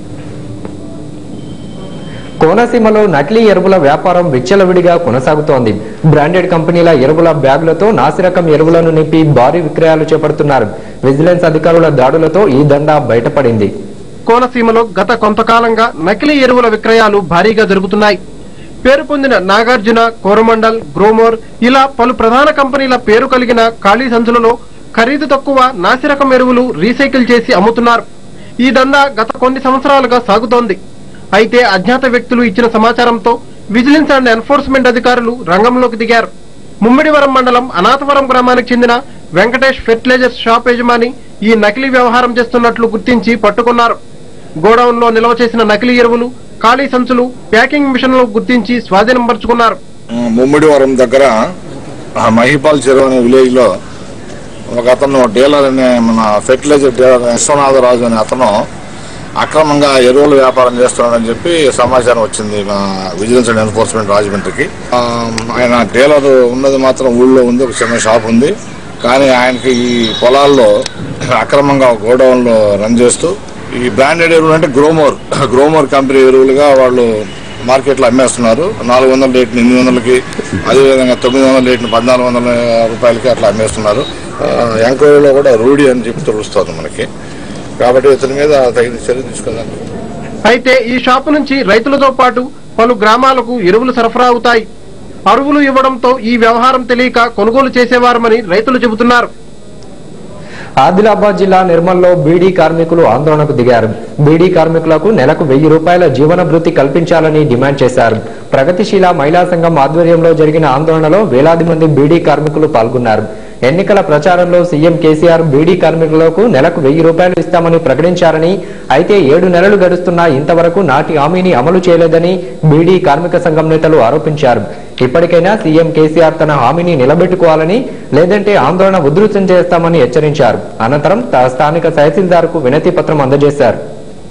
కోనసీమలో నకిలీ ఎరువుల వ్యాపారం విచ్చలవిడిగా కొనసాగుతోంది బ్రాండెడ్ కంపెనీల ఎరువుల బ్యాగులతో నాసిరకం ఎరువులను నింపి భారీ విక్రయాలు చేపడుతున్నారు విజిలెన్స్ అధికారుల దాడులతో ఈ దందా బయటపడింది కోనసీమలో గత కొంతకాలంగా నకిలీ ఎరువుల విక్రయాలు భారీగా జరుగుతున్నాయి పేరు పొందిన నాగార్జున కోరమండల్ గ్రోమోర్ ఇలా పలు ప్రధాన కంపెనీల పేరు కలిగిన ఖాళీ సంచులలో ఖరీదు తక్కువ నాసిరకం ఎరువులు రీసైకిల్ చేసి అమ్ముతున్నారు ఈ దందా గత కొన్ని సంవత్సరాలుగా సాగుతోంది అయితే అజ్ఞాత వ్యక్తులు ఇచ్చిన సమాచారంతో విజిలెన్స్ అండ్ ఎన్ఫోర్స్మెంట్ అధికారులు రంగంలోకి దిగారు ముమ్మిడివరం మండలం అనాథవరం గ్రామానికి చెందిన వెంకటేష్ ఫెర్టిలైజర్స్ షాప్ యజమాని ఈ నకిలీ వ్యవహారం చేస్తున్నట్లు గుర్తించి పట్టుకున్నారు గోడౌన్ లో నిల్వ చేసిన నకిలీ ఎరువులు ఖాళీ సంచులు ప్యాకింగ్ మిషన్లు గుర్తించి స్వాధీనం పరుచుకున్నారు ముమ్మిడివరం దగ్గర ఆ మహిపాల్ చెరువు అనే విలేజ్ లో ఒక అతను డీలర్ అనే మన ఫెర్టిలైజర్ డీలర్ విశ్వనాథరాజు అనే అతను అక్రమంగా ఎరువుల వ్యాపారం చేస్తున్నాడని చెప్పి సమాచారం వచ్చింది మా విజిలెన్స్ అండ్ ఎన్ఫోర్స్మెంట్ రాజమండ్రికి ఆ, ఆయన డీలర్ ఉన్నది మాత్రం ఊళ్ళో ఉంది ఒక చిన్న షాప్ ఉంది కానీ ఆయనకి ఈ పొలాల్లో అక్రమంగా గోడౌన్ లో రన్ చేస్తూ ఈ బ్రాండెడ్ ఎరువులు అంటే గ్రోమోర్ గ్రోమోర్ కంపెనీ ఎరువులుగా వాళ్ళు మార్కెట్లో అమ్మేస్తున్నారు నాలుగు వందల రేట్ని ఎనిమిది వందలకి అదేవిధంగా తొమ్మిది వందల రేట్ని పద్నాలుగు వందల రూపాయలకి అట్లా అమ్మేస్తున్నారు ఆ, ఎంక్వైరీలో కూడా రూఢి అని చెప్పి తెలుస్తుంది మనకి కాబట్టి ఇతని మీద తగిన చర్య తీసుకుందాం అయితే ఈ షాపు నుంచి రైతులతో పాటు పలు గ్రామాలకు ఎరువులు సరఫరా అవుతాయి అరువులు ఇవ్వడంతో ఈ వ్యవహారం తెలియక కొనుగోలు చేసేవారమని రైతులు చెబుతున్నారు ఆదిలాబాద్ జిల్లా నిర్మల్లో బీడీ కార్మికులు ఆందోళనకు దిగారు బీడీ కార్మికులకు నెలకు వెయ్యి రూపాయల జీవన భృతి కల్పించాలని డిమాండ్ చేశారు ప్రగతిశీల మహిళా సంఘం ఆధ్వర్యంలో జరిగిన ఆందోళనలో వేలాది మంది బీడీ కార్మికులు పాల్గొన్నారు ఎన్నికల ప్రచారంలో సీఎం కేసీఆర్ బీడీ కార్మికులకు నెలకు వెయ్యి రూపాయలు ఇస్తామని ప్రకటించారని అయితే ఏడు నెలలు గడుస్తున్నా ఇంతవరకు నాటి హామీని అమలు చేయలేదని బీడీ కార్మిక సంఘం నేతలు ఆరోపించారు ఇప్పటికైనా సీఎం కేసీఆర్ తన హామీని నిలబెట్టుకోవాలని లేదంటే ఆందోళన ఉధృతం చేస్తామని హెచ్చరించారు అనంతరం తా- స్థానిక తహసీల్దార్కు వినతి పత్రం అందజేశారు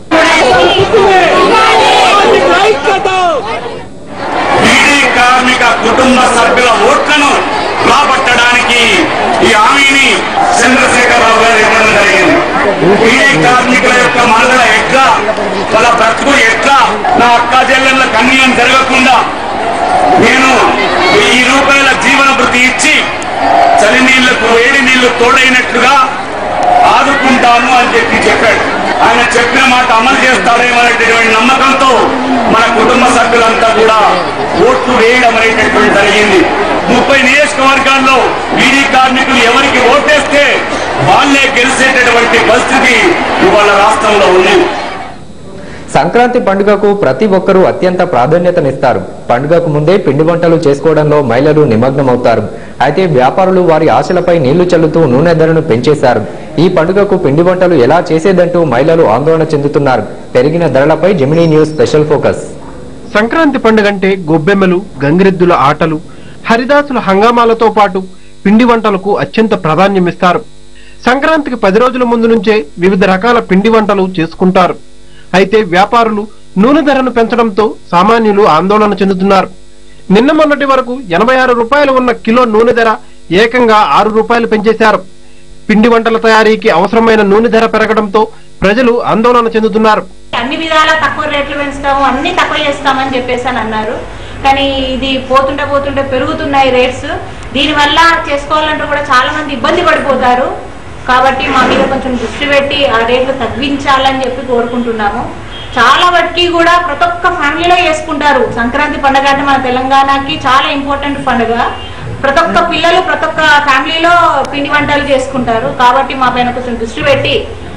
బీడీ కార్మిక కుటుంబ సభ్యుల ఓట్లను రాబట్టడానికి ఈ హామీని చంద్రశేఖరరావు గారు ఇవ్వడం జరిగింది బీడీ కార్మికుల యొక్క మనుగడ ఎట్లా వాళ్ళ బ్రతుకు ఎట్లా నా అక్క చెల్లెళ్ళ కన్యం జరగకుండా నేను వెయ్యి రూపాయల జీవన భృతి ఇచ్చి చలి నీళ్లకు వేడి నీళ్లు తోడైనట్లుగా ఆదుకుంటాను అని చెప్పి చెప్పాడు ఆయన చెప్పిన మాట అమలు చేస్తాడేమో అనేటటువంటి నమ్మకంతో మన కుటుంబ సభ్యులంతా కూడా ఓట్లు వేయడం అనేటటువంటి జరిగింది ముప్పై నియోజకవర్గాల్లో బీడీ కార్మికులు ఎవరికి ఓటేస్తే వాళ్ళే గెలిచేటటువంటి పరిస్థితి ఇవాళ రాష్ట్రంలో ఉంది సంక్రాంతి పండుగకు ప్రతి ఒక్కరూ అత్యంత ప్రాధాన్యతనిస్తారు పండుగకు ముందే పిండి వంటలు చేసుకోవడంలో మహిళలు నిమగ్నమవుతారు అయితే వ్యాపారులు వారి ఆశలపై నీళ్లు చల్లుతూ నూనె ధరను పెంచేశారు ఈ పండుగకు పిండి వంటలు ఎలా చేసేదంటూ మహిళలు ఆందోళన చెందుతున్నారు పెరిగిన ధరలపై Gemini news special focus Sankranti పండుగంటే గొబ్బెమ్మలు గంగిరెద్దుల ఆటలు హరిదాసుల హంగామాలతో పాటు పిండి వంటలకు అత్యంత ప్రాధాన్యమిస్తారు సంక్రాంతికి పది రోజుల ముందు నుంచే వివిధ రకాల పిండి వంటలు చేసుకుంటారు అయితే వ్యాపారులు నూనె ధరను పెంచడంతో సామాన్యులు ఆందోళన చెందుతున్నారు నిన్న మొన్నటి వరకు ఎనభై ఆరు రూపాయలు ఉన్న కిలో నూనె ధర ఏకంగా ఆరు రూపాయలు పెంచేశారు పిండి వంటల తయారీకి అవసరమైన నూనె ధర పెరగడంతో ప్రజలు ఆందోళన చెందుతున్నారు అన్ని విధాలా తక్కువ రేట్లు పెంచుతాము అన్ని తక్కువ చేస్తామని చెప్పేసి అని అన్నారు కానీ ఇది పోతుంటే పోతుంటే పెరుగుతున్నాయి రేట్స్ దీనివల్ల చేసుకోవాలంటే కూడా చాలా మంది ఇబ్బంది పడిపోతారు కాబట్టి మా మీద కొంచెం దృష్టి పెట్టి ఆ రేట్లు తగ్గించాలని చెప్పి కోరుకుంటున్నాము చాలా వరకు కూడా ప్రతి ఒక్క ఫ్యామిలీలో చేసుకుంటారు సంక్రాంతి పండుగ అంటే మన తెలంగాణకి చాలా ఇంపార్టెంట్ పండుగ ప్రతి ఒక్క పిల్లలు ప్రతి ఒక్క ఫ్యామిలీలో పిండి వంటలు చేసుకుంటారు కాబట్టి మా పైన కొంచెం దృష్టి పెట్టి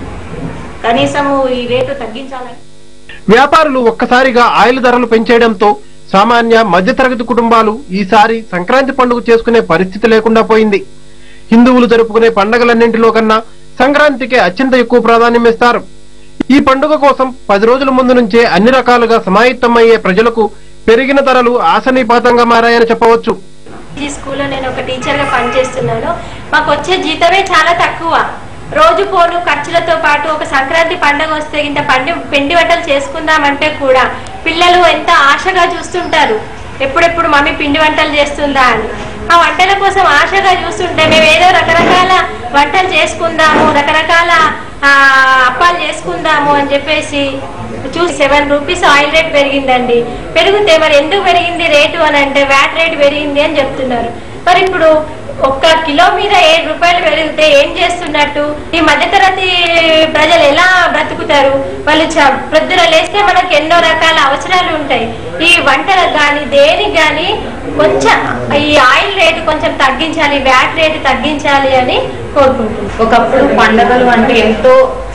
కనీసము ఈ రేటు తగ్గించాలని వ్యాపారులు ఒక్కసారిగా ఆయిల్ ధరలు పెంచేయడంతో సామాన్య మధ్యతరగతి కుటుంబాలు ఈసారి సంక్రాంతి పండుగ చేసుకునే పరిస్థితి లేకుండా పోయింది హిందువులు జరుపుకునే పండగలన్నింటిలో కన్నా సంక్రాంతికే అత్యంత ఎక్కువ ప్రాధాన్యం ఇస్తారు ఈ పండుగ కోసం పది రోజుల ముందు నుంచే అన్ని రకాలుగా సమాయత్తమయ్యే ప్రజలకు పెరిగిన ధరలు ఆశనీపాతంగా మారాయని చెప్పవచ్చు ఈ స్కూల్లో నేను ఒక టీచర్ గా పనిచేస్తున్నాను మాకు వచ్చే జీతమే చాలా తక్కువ రోజు పోను ఖర్చులతో పాటు ఒక సంక్రాంతి పండుగ వస్తే ఇంత పండి పిండి వంటలు చేసుకుందామంటే కూడా పిల్లలు ఎంత ఆశగా చూస్తుంటారు ఎప్పుడెప్పుడు మమ్మీ పిండి వంటలు చేస్తుందా అని ఆ వంటల కోసం ఆశగా చూస్తుంటే మేము ఏదో రకరకాల వంటలు చేసుకుందాము రకరకాల ఆ, అప్పాలు చేసుకుందాము అని చెప్పేసి చూసి సెవెన్ రూపీస్ ఆయిల్ రేట్ పెరిగిందండి పెరిగితే మరి ఎందుకు పెరిగింది రేటు అని అంటే వ్యాట్ రేట్ పెరిగింది అని చెప్తున్నారు మరి ఇప్పుడు ఒక్క కిలో మీద ఏడు రూపాయలు పెరిగితే ఏం చేస్తున్నట్టు ఈ మధ్యతరగతి ప్రజలు ఎలా బ్రతుకుతారు వాళ్ళు చ- ప్రొద్దున లేస్తే మనకి ఎన్నో రకాల అవసరాలు ఉంటాయి ఈ వంటలకు కానీ దేనికి కానీ కొంచెం ఈ ఆయిల్ రేటు కొంచెం తగ్గించాలి వ్యాట్ రేటు తగ్గించాలి అని కోరుకుంటున్నాను ఒకప్పుడు పండగలు అంటే ఎంతో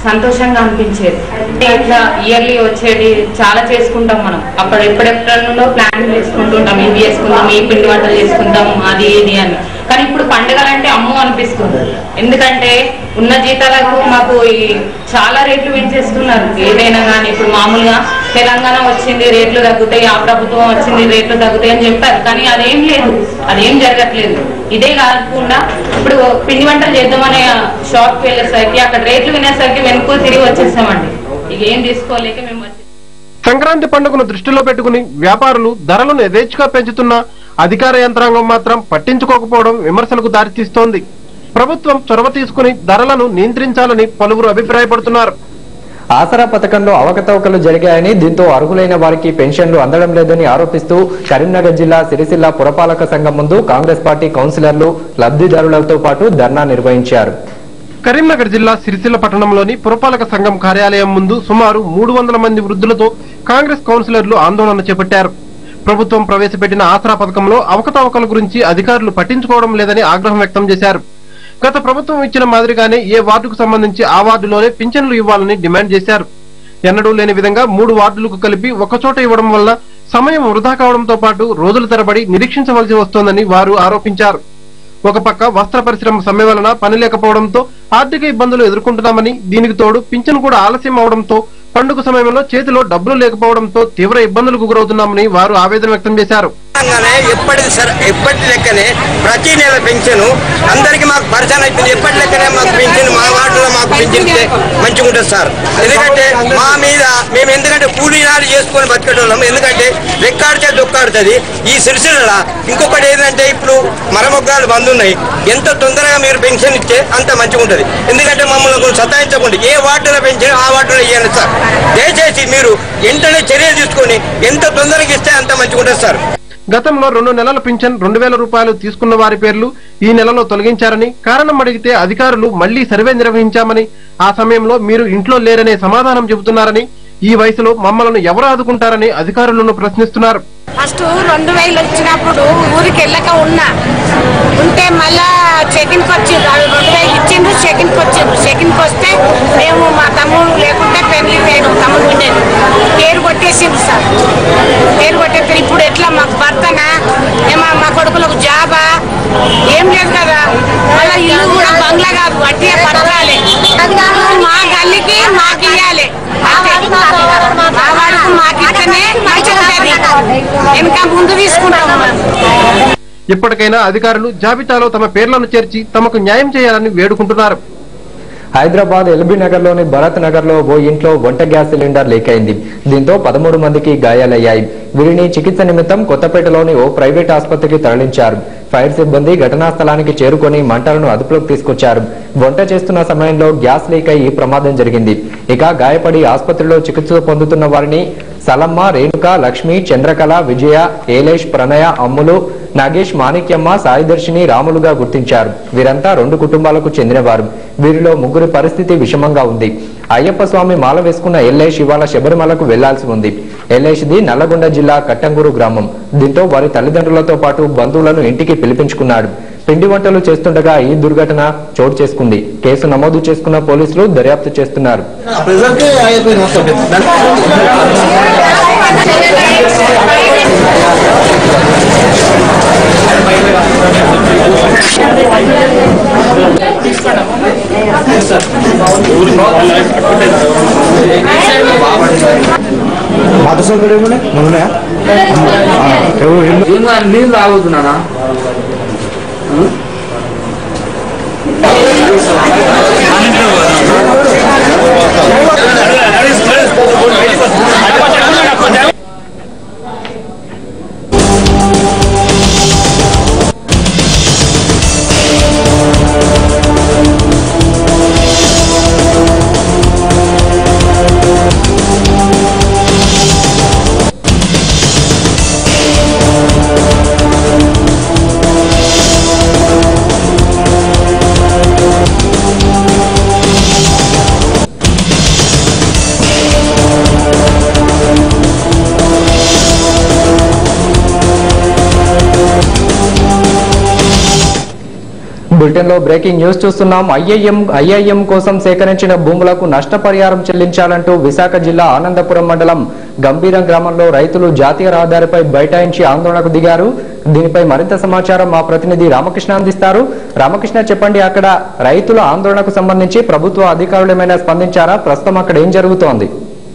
సంతోషంగా అనిపించేది అంటే ఇట్లా ఇయర్లీ వచ్చేది చాలా చేసుకుంటాం మనం అప్పుడు ఎప్పుడెప్పుడో ప్లాన్ చేసుకుంటుంటాం ఇది చేసుకుందాం ఈ పిండి వంటలు చేసుకుందాం అది ఇది అని కానీ ఇప్పుడు పండుగలంటే అమ్మో అనిపిస్తుంది ఎందుకంటే ఉన్న జీతాలకు మాకు ఈ చాలా రేట్లు పెంచేస్తున్నారు ఏదైనా కానీ ఇప్పుడు మామూలుగా తెలంగాణ వచ్చింది రేట్లు తగ్గుతాయి ఆ ప్రభుత్వం వచ్చింది రేట్లు తగ్గుతాయి అని చెప్పారు కానీ అదేం లేదు అదేం జరగట్లేదు ఇదే కాకుండా ఇప్పుడు పిండి వంటలు చేద్దామనే షాప్కి వెళ్ళేసరికి అక్కడ రేట్లు వినేసరికి వెనుక తిరిగి వచ్చేసామండి ఇక ఏం తీసుకోలేక మేము వచ్చేసాం. సంక్రాంతి పండుగను దృష్టిలో పెట్టుకుని వ్యాపారులు ధరలను యథేచ్ఛగా పెంచుతున్నా అధికార యంత్రాంగం మాత్రం పట్టించుకోకపోవడం విమర్శలకు దారితీస్తోంది ప్రభుత్వం చొరవ తీసుకుని ధరలను నియంత్రించాలని పలువురు అభిప్రాయపడుతున్నారు ఆసరా పథకంలో అవకతవకలు జరిగాయని దీంతో అర్హులైన వారికి పెన్షన్లు అందడం లేదని ఆరోపిస్తూ కరీంనగర్ జిల్లా సిరిసిల్ల పురపాలక సంఘం ముందు కాంగ్రెస్ పార్టీ కౌన్సిలర్లు లబ్ధిదారులతో పాటు ధర్నా నిర్వహించారు కరీంనగర్ జిల్లా సిరిసిల్ల పట్టణంలోని పురపాలక సంఘం కార్యాలయం ముందు సుమారు మూడు వందల మంది వృద్ధులతో కాంగ్రెస్ కౌన్సిలర్లు ఆందోళన చేపట్టారు ప్రభుత్వం ప్రవేశపెట్టిన ఆసరా పథకంలో అవకతవకల గురించి అధికారులు పట్టించుకోవడం లేదని ఆగ్రహం వ్యక్తం చేశారు గత ప్రభుత్వం ఇచ్చిన మాదిరిగానే ఏ వార్డుకు సంబంధించి ఆ వార్డులోనే పింఛన్లు ఇవ్వాలని డిమాండ్ చేశారు ఎన్నడూ లేని విధంగా మూడు వార్డులకు కలిపి ఒకచోట ఇవ్వడం వల్ల సమయం వృధా కావడంతో పాటు రోజుల తరబడి నిరీక్షించవలసి వస్తోందని వారు ఆరోపించారు ఒక పక్క వస్త్ర పరిశ్రమ సమ్మె వలన పని లేకపోవడంతో ఆర్థిక ఇబ్బందులు ఎదుర్కొంటున్నామని దీనికి తోడు పింఛను కూడా ఆలస్యం అవడంతో పండుగ సమయంలో చేతిలో డబ్బులు లేకపోవడంతో తీవ్ర ఇబ్బందులకు గురవుతున్నామని వారు ఆవేదన వ్యక్తం చేశారు తెలంగాణ ఎప్పటి సర ఎప్పటి లెక్కనే ప్రతి నెల పెన్షన్ అందరికి మాకు పరిచయం అయిపోయింది ఎప్పటి లెక్కనే మాకు పెన్షన్ మా వార్డులో మాకు పెన్షన్ ఇస్తే మంచిగా ఉంటుంది సార్ ఎందుకంటే మా మీద మేము ఎందుకంటే కూలీ నాలు చేసుకొని బతికేటోళ్ళం ఎందుకంటే రెక్కాడితే దొక్కాడుతుంది ఈ సిరిసిల్ల ఇంకొకటి ఏంటంటే ఇప్పుడు మరమొగ్గాలు బంద్ ఉన్నాయి ఎంత తొందరగా మీరు పెన్షన్ ఇస్తే అంత మంచిగా ఉంటుంది ఎందుకంటే మమ్మల్ని కొంచెం సతాయించకుండా ఏ వార్డులో పెన్షన్ ఆ వార్డులో ఇవ్వండి సార్ దయచేసి మీరు వెంటనే చర్యలు తీసుకొని ఎంత తొందరగా ఇస్తే అంత మంచిగా ఉంటుంది సార్ గతంలో రెండు నెలల పింఛన్ రెండు వేల రూపాయలు తీసుకున్న వారి పేర్లు ఈ నెలలో తొలగించారని కారణం అడిగితే అధికారులు మళ్లీ సర్వే నిర్వహించామని ఆ సమయంలో మీరు ఇంట్లో లేరనే సమాధానం చెబుతున్నారని ఈ వయసులో మమ్మల్ని ఎవరు ఆదుకుంటారని అధికారులను ప్రశ్నిస్తున్నారు ఫస్ట్ రెండు వేలు వచ్చినప్పుడు ఊరికి వెళ్ళక ఉన్నా ఉంటే మళ్ళా చెకిన్కి వచ్చిండ్రు అవి రెండు వేలు ఇచ్చిండ్రు చెకిన్కి వచ్చిండ్రు చెకిన్కి వస్తే మేము మా తమ్ముడు లేకుంటే పెళ్లి వేయడం తమ్ముడు ఉండేది పేరు కొట్టేసిండ్రు సార్ పేరు కొట్టేస్తే ఇప్పుడు ఎట్లా మాకు భర్తనా ఏమా మా కొడుకులకు జాబా ఏం లేదు కదా మళ్ళీ ఇల్లు కూడా బంగ్లా కాదు వడ్డీ పట్టాలి మా గల్లికి మాకు ఇవ్వాలి మా వాడికి మాకు ఇస్తేనే మంచిగా ఉంటుంది వెనక ముందు తీసుకుంటాం మనం ఇప్పటికైనా అధికారులు జాబితాలో తమ పేర్లను చేర్చి తమకు న్యాయం చేయాలని వేడుకుంటున్నారు హైదరాబాద్ ఎల్బీ నగర్ లోని భరత్ నగర్ లో ఓ ఇంట్లో వంట గ్యాస్ సిలిండర్ లీక్ అయింది దీంతో పదమూడు మందికి గాయాలయ్యాయి వీరిని చికిత్స నిమిత్తం కొత్తపేటలోని ఓ ప్రైవేట్ ఆసుపత్రికి తరలించారు ఫైర్ సిబ్బంది ఘటనా స్థలానికి చేరుకొని మంటలను అదుపులోకి తీసుకొచ్చారు వంట చేస్తున్న సమయంలో గ్యాస్ లీక్ అయి ఈ ప్రమాదం జరిగింది ఇక గాయపడి ఆసుపత్రిలో చికిత్స పొందుతున్న వారిని సలమ్మ రేణుక లక్ష్మి చంద్రకళ విజయ ఏలేష్ ప్రణయ అమ్ములు నాగేష్ మాణిక్యమ్మ సాయిదర్శిని రాములుగా గుర్తించారు వీరంతా రెండు కుటుంబాలకు చెందినవారు వీరిలో ముగ్గురి పరిస్థితి విషమంగా ఉంది అయ్యప్ప స్వామి మాల వేసుకున్న ఎల్లేష్ ఇవాళ శబరిమలకు వెళ్లాల్సి ఉంది ఎల్లేష్ది నల్లగొండ జిల్లా కట్టంగూరు గ్రామం దీంతో వారి తల్లిదండ్రులతో పాటు బంధువులను ఇంటికి పిలిపించుకున్నాడు పిండి వంటలు చేస్తుండగా ఈ దుర్ఘటన చోటు చేసుకుంది కేసు నమోదు చేసుకున్న పోలీసులు దర్యాప్తు చేస్తున్నారు మాట సౌకర్యం ఉన్నాయా నీళ్ళు తాగుతున్నానా బులెటిన్ లో బ్రేకింగ్ న్యూస్ చూస్తున్నాం ఐఐఎం ఐఐఎం కోసం సేకరించిన భూములకు నష్టపరిహారం చెల్లించాలంటూ విశాఖ జిల్లా ఆనందపురం మండలం గంభీరం గ్రామంలో రైతులు జాతీయ రహదారిపై బైఠాయించి ఆందోళనకు దిగారు దీనిపై మరింత సమాచారం మా ప్రతినిధి రామకృష్ణ అందిస్తారు రామకృష్ణ చెప్పండి అక్కడ రైతుల ఆందోళనకు సంబంధించి ప్రభుత్వ అధికారులు ఏమైనా స్పందించారా ప్రస్తుతం అక్కడ ఏం జరుగుతోంది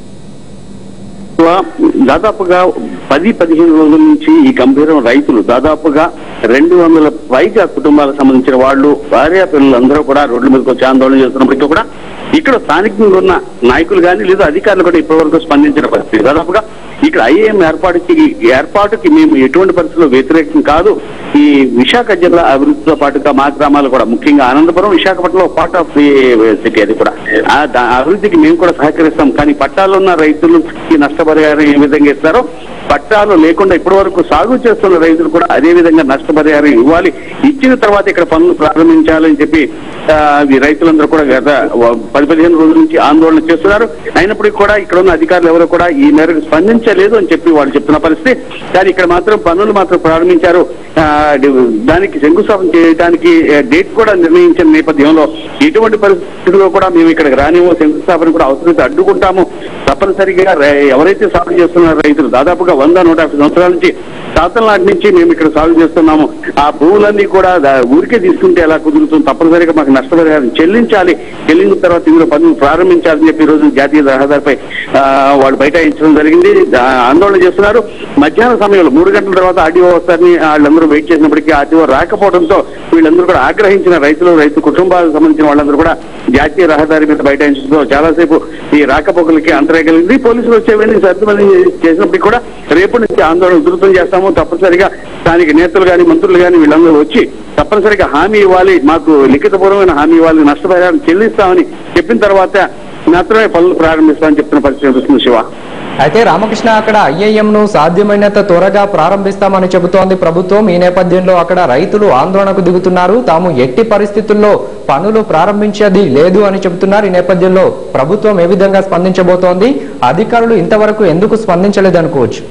దాదాపుగా పది పదిహేను రోజుల నుంచి ఈ గంభీరం రైతులు దాదాపుగా రెండు వందల పైగా కుటుంబాలకు సంబంధించిన వాళ్ళు భార్య పిల్లలందరూ కూడా రోడ్ల మీదకి వచ్చి ఆందోళన చేస్తున్నప్పటికీ కూడా ఇక్కడ స్థానికంగా ఉన్న నాయకులు కానీ లేదా అధికారులు కూడా ఇప్పటివరకు స్పందించిన పరిస్థితి దాదాపుగా ఇక్కడ ఐఏఎం ఏర్పాటుకి ఏర్పాటుకి మేము ఎటువంటి పరిస్థితుల్లో వ్యతిరేకం కాదు ఈ విశాఖ జిల్లా అభివృద్ధితో పాటుగా మా గ్రామాలు కూడా ముఖ్యంగా ఆనందపురం విశాఖపట్నంలో పార్ట్ ఆఫ్ ది సిటీ అది కూడా ఆ దా- అభివృద్ధికి మేము కూడా సహకరిస్తాం కానీ పట్టాలు ఉన్న రైతులకి నష్టపరిహారం ఏ విధంగా ఇస్తారో పట్టాలు లేకుండా ఇప్పటి వరకు సాగు చేస్తున్న రైతులు కూడా అదే విధంగా నష్టపరిహారం ఇవ్వాలి ఇచ్చిన తర్వాత ఇక్కడ పనులు ప్రారంభించాలని చెప్పి ఆ, ఈ రైతులందరూ కూడా గత వ- పది పదిహేను రోజుల నుంచి ఆందోళన చేస్తున్నారు అయినప్పటికీ కూడా ఇక్కడ ఉన్న అధికారులు ఎవరు కూడా ఈ మేరకు స్పందించలేదు అని చెప్పి వాళ్ళు చెప్తున్న పరిస్థితి కానీ ఇక్కడ మాత్రం పనులు మాత్రం ప్రారంభించారు ఆ, డి- దానికి శంకుస్థాపన చేయడానికి ఆ, డేట్ కూడా నిర్ణయించిన నేపథ్యంలో ఎటువంటి పరిస్థితుల్లో కూడా మేము ఇక్కడికి రానివ్వము శంకుస్థాపన కూడా అవసరమైతే అడ్డుకుంటాము తప్పనిసరిగా రై- ఎవరైతే సాగు చేస్తున్న రైతులు దాదాపుగా వంద నూట యాభై సంవత్సరాల నుంచి తాతల నాటి నుంచి మేము ఇక్కడ సాగు చేస్తున్నాము ఆ భూములన్నీ కూడా దా- ఊరికే తీసుకుంటే ఎలా కుదురుతుంది తప్పనిసరిగా మాకు నష్టపరిహారం చెల్లించాలి చెల్లించిన తర్వాత ఇందులో పనులు ప్రారంభించాలని చెప్పి ఈ రోజు జాతీయ రహదారిపై ఆ, వాళ్ళు బైఠాయించడం జరిగింది దా- ఆందోళన చేస్తున్నారు మధ్యాహ్నం సమయంలో మూడు గంటల తర్వాత ఆర్డీఓ వస్తారని వాళ్ళందరూ వెయిట్ చేసినప్పటికీ ఆర్డీఓ రాకపోవడంతో వీళ్ళందరూ కూడా ఆగ్రహించిన రైతులు రైతు కుటుంబాలకు సంబంధించిన వాళ్ళందరూ కూడా జాతీయ రహదారి మీద బైఠాయించడంతో చాలాసేపు ఈ రాకపోకలకి అంతరాయం కలిగింది పోలీసులు వచ్చేవన్నీ సర్దుమని చేసినప్పటికీ కూడా రేపటి నుంచి ఆందోళన ఉధృతం చేస్తాము తప్పనిసరిగా స్థానిక నేతలు కానీ మంత్రులు కానీ వీళ్ళందరూ వచ్చి తప్పనిసరిగా హామీ ఇవ్వాలి మాకు లిఖితపూర్వమైన హామీ ఇవ్వాలి నష్టపరిహారం చెల్లిస్తామని చెప్పిన తర్వాత మాత్రమే పనులు ప్రారంభిస్తామని చెప్తున్న పరిస్థితి కనిపిస్తుంది శివ అయితే రామకృష్ణ అక్కడ ఐఐఎం ను సాధ్యమైనంత త్వరగా ప్రారంభిస్తామని చెబుతోంది ప్రభుత్వం ఈ నేపథ్యంలో అక్కడ రైతులు ఆందోళనకు దిగుతున్నారు తాము ఎట్టి పరిస్థితుల్లో పనులు ప్రారంభించేది లేదు అని చెబుతున్నారు ఈ నేపథ్యంలో ప్రభుత్వం ఏ విధంగా స్పందించబోతోంది అధికారులు ఇంతవరకు ఎందుకు స్పందించలేదు అనుకోవచ్చు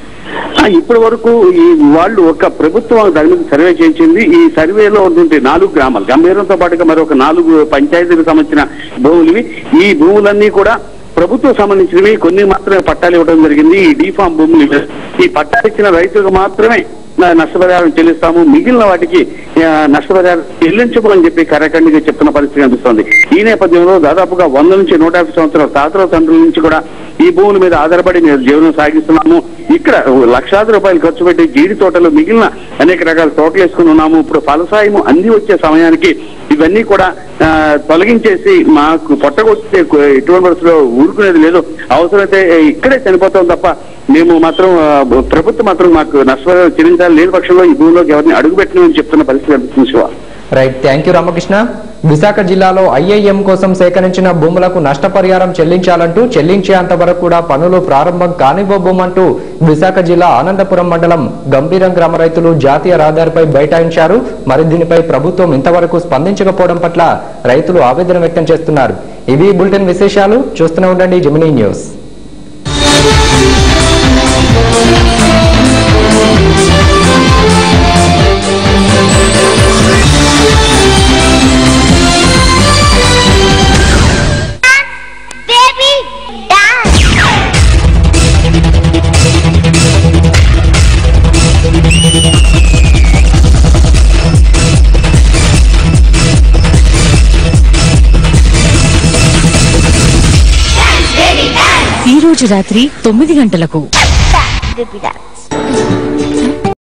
ఆ, ఇప్పటి వరకు ఈ వాళ్ళు ఒక ప్రభుత్వం దాని మీద సర్వే చేయించింది ఈ సర్వేలో ఉన్నటువంటి నాలుగు గ్రామాలు గంభీరంతో పాటుగా మరి ఒక నాలుగు పంచాయతీలకు సంబంధించిన భూములు ఇవి. ఈ భూములన్నీ కూడా ప్రభుత్వం సంబంధించినవి కొన్ని మాత్రమే పట్టాలు ఇవ్వడం జరిగింది ఈ డీఫామ్ భూములు ఇవి. ఈ పట్టాలు ఇచ్చిన రైతులకు మాత్రమే ఆ, నష్టపరిహారం చెల్లిస్తాము మిగిలిన వాటికి ఆ, నష్టపరిహారం చెల్లించమని చెప్పి కరకండిగా చెప్తున్న పరిస్థితి కనిపిస్తోంది ఈ నేపథ్యంలో దాదాపుగా వంద నుంచి నూట యాభై సంవత్సరాల తాతల తండ్రుల నుంచి కూడా ఈ భూముల మీద ఆధారపడి మేము జీవనం సాగిస్తున్నాము ఇక్కడ లక్షాది రూపాయలు ఖర్చు పెట్టి జీడి తోటలు మిగిలిన అనేక రకాల తోటలు వేసుకుని ఉన్నాము ఇప్పుడు ఫలసాయము అంది వచ్చే సమయానికి ఇవన్నీ కూడా ఆ, తొలగించేసి మాకు పొట్టగొట్టే ఎటువంటి పరిస్థితిలో ఊరుకునేది లేదు అవసరమైతే ఇక్కడే చనిపోతాం తప్ప మేము మాత్రం ఆ, ప్రభుత్వం మాత్రం మాకు నష్టపరిహారం చెల్లించాలి లేని పక్షంలో ఈ భూమిలోకి ఎవరిని అడుగుపెట్టమని చెప్తున్న పరిస్థితి కనిపిస్తుంది Shiva right thank you Ramakrishna Visakha జిల్లాలో ఐఐఎం కోసం సేకరించిన భూములకు నష్టపరిహారం చెల్లించాలంటూ చెల్లించేంత వరకు కూడా పనులు ప్రారంభం కానివ్వబోమంటూ విశాఖ జిల్లా ఆనందపురం మండలం గంభీరం గ్రామ రైతులు జాతీయ రహదారిపై బైఠాయించారు మరి దీనిపై ప్రభుత్వం ఇంతవరకు స్పందించకపోవడం పట్ల రైతులు ఆవేదన వ్యక్తం చేస్తున్నారు ఇవి బులెటిన్ విశేషాలు చూస్తూనే ఉండండి జమినీ న్యూస్ ఈ రోజు రాత్రి తొమ్మిది గంటలకు Baby dance.